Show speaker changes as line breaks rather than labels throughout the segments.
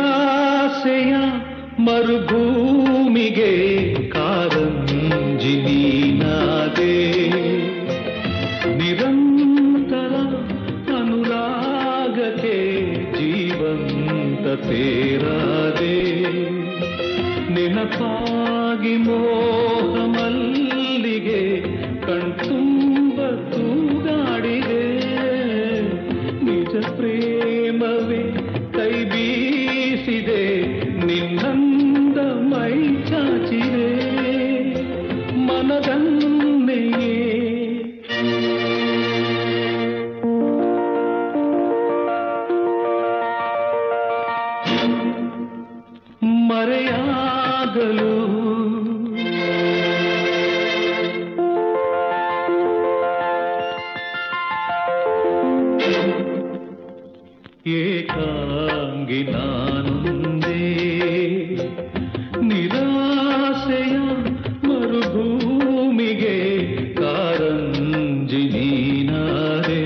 ನಿರಾಸೆಯ ಮರುಭೂಮಿಗೆ ಕಾರಂಜಿ ನೀನಾದೆ ನಿರಂತರ ಅನುರಾಗಕ್ಕೆ ಜೀವಂತ ತೇರಾದೆ ನೆನಪಾಗಿ ಮೋಹ ಮಲ್ಲಿಗೆ ಕಣ್ತುಂಬ ತೂಗಾಡಿದೆ ನಿಜ ಪ್ರೇಮವೇ ಕೈ ಬೀಸಿದೆ ನಿನ್ನಂದ ಮೈ ಚಾಚಿದೆ ಮನದನ್ನೆಯೇ ಮರೆಯಾಗಲು ಏಕಾಂಗಿ ನಾನೊಂದೇ ನಿರಾಸೆಯ ಮರುಭೂಮಿಗೆ ಕಾರಂಜಿ ನೀನಾರೆ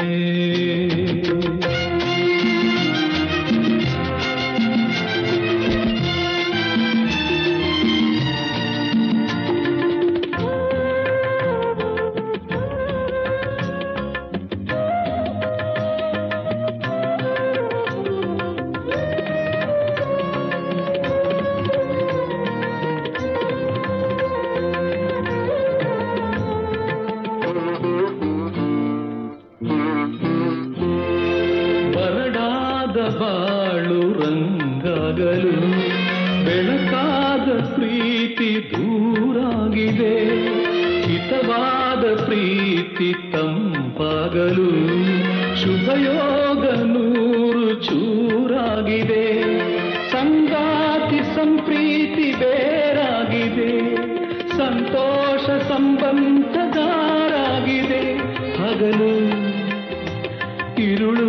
ಬರಡಾದ ಬಾಳು ರಂಗಾಗಲು ಬೆಳಕಾದ ಪ್ರೀತಿ ದೂರಾಗಿದೆ ಹಿತವಾದ ಪ್ರೀತಿ ತಂಪಾಗಲು ಶುಭಯೋಗ ನೂರು ಚೂರಾಗಿದೆ ಸಂಗಾತಿ ಸಂಪ್ರೀತಿ ಬೇರಾಗಿದೆ ಸಂತೋಷ ಸಂಬಂಧದಾರಾಗಿದೆ ಹಗಲು ഇരുളു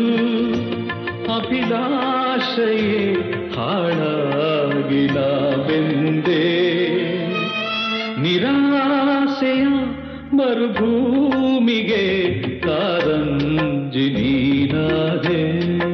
അഭിലാഷയെ ಹಾಳಾಗಿಲ ಬೆಂದೆ ನಿರಾಸೆಯ ಮರುಭೂಮಿಗೆ ಕಾರಂಜಿ ನೀನಾದೆ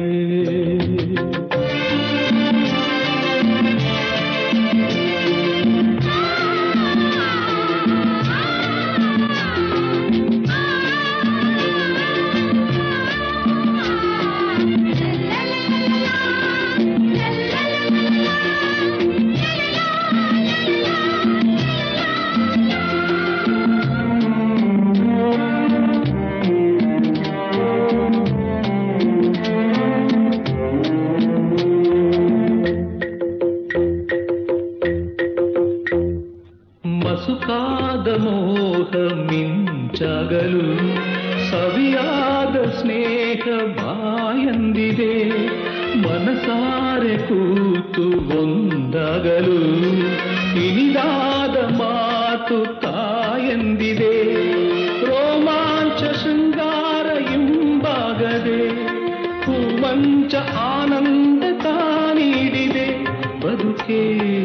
ಮಸುಕಾದ ಮೋಹ ಮಿಂಚಾಗಲು ಸವಿಯಾದ ಸ್ನೇಹ ಬಾಯಂದಿದೆ ಮನಸಾರೆ ಕೂತು ಒಂದಾಗಲು ಇನಿದಾದ ಮಾತು ತಾಯಂದಿದೆ ರೋಮಾಂಚ ಶೃಂಗಾರ ಹಿಂಬಾಗದೆ ಹೂವಂಚ ಆನಂದ ತಾನೀಡಿದೆ ಬದುಕೇ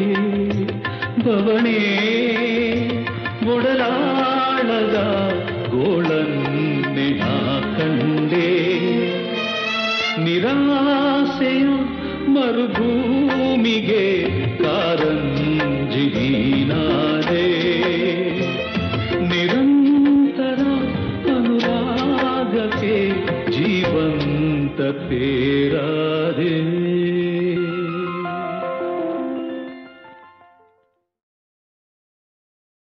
ಬವಣೆ ಒಡಲಾಳದ ಗೋಳನ್ನೆ ನಾ ಕಂಡೆ ನಿರಾಸೆಯ ಮರುಭೂಮಿಗೆ ಕಾರಂಜಿ ನೀನಾದೆ